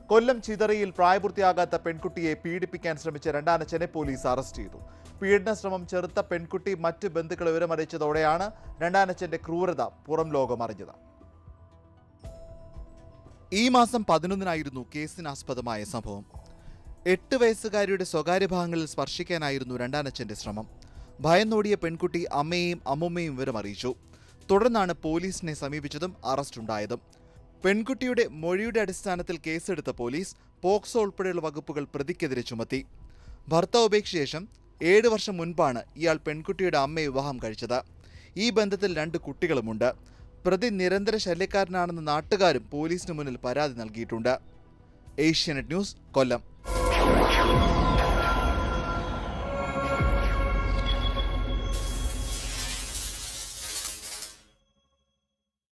കൊല്ലം ചിതറയിൽ പ്രായപൂർത്തിയാകാത്ത പെൺകുട്ടിയെ പീഡിപ്പിക്കാൻ ശ്രമിച്ച രണ്ടാനച്ഛനെ പോലീസ് അറസ്റ്റ് ചെയ്തു പീഡന ശ്രമം ചെറുത്ത പെൺകുട്ടി മറ്റ് ബന്ധുക്കളെ വിവരമറിയിച്ചതോടെയാണ് രണ്ടാനച്ഛന്റെ ക്രൂരത പുറം ലോകം അറിഞ്ഞത് ഈ മാസം പതിനൊന്നിനായിരുന്നു കേസിനാസ്പദമായ സംഭവം എട്ട് വയസ്സുകാരിയുടെ സ്വകാര്യ ഭാഗങ്ങളിൽ സ്പർശിക്കാനായിരുന്നു രണ്ടാനച്ഛന്റെ ശ്രമം ഭയന്നോടിയ പെൺകുട്ടി അമ്മയെയും അമ്മുമ്മയും വിവരമറിയിച്ചു തുടർന്നാണ് പോലീസിനെ സമീപിച്ചതും അറസ്റ്റുണ്ടായതും പെൺകുട്ടിയുടെ മൊഴിയുടെ അടിസ്ഥാനത്തിൽ കേസെടുത്ത പോലീസ് പോക്സോ ഉൾപ്പെടെയുള്ള വകുപ്പുകൾ പ്രതിക്കെതിരെ ചുമത്തി ഭർത്താവ് ഉപേക്ഷ ശേഷം ഏഴ് വർഷം മുൻപാണ് ഇയാൾ പെൺകുട്ടിയുടെ അമ്മയെ വിവാഹം കഴിച്ചത് ഈ ബന്ധത്തിൽ രണ്ട് കുട്ടികളുമുണ്ട് പ്രതി നിരന്തര ശല്യക്കാരനാണെന്ന് നാട്ടുകാരും പോലീസിന് മുന്നിൽ പരാതി നൽകിയിട്ടുണ്ട് ഏഷ്യാനെറ്റ് ന്യൂസ് കൊല്ലം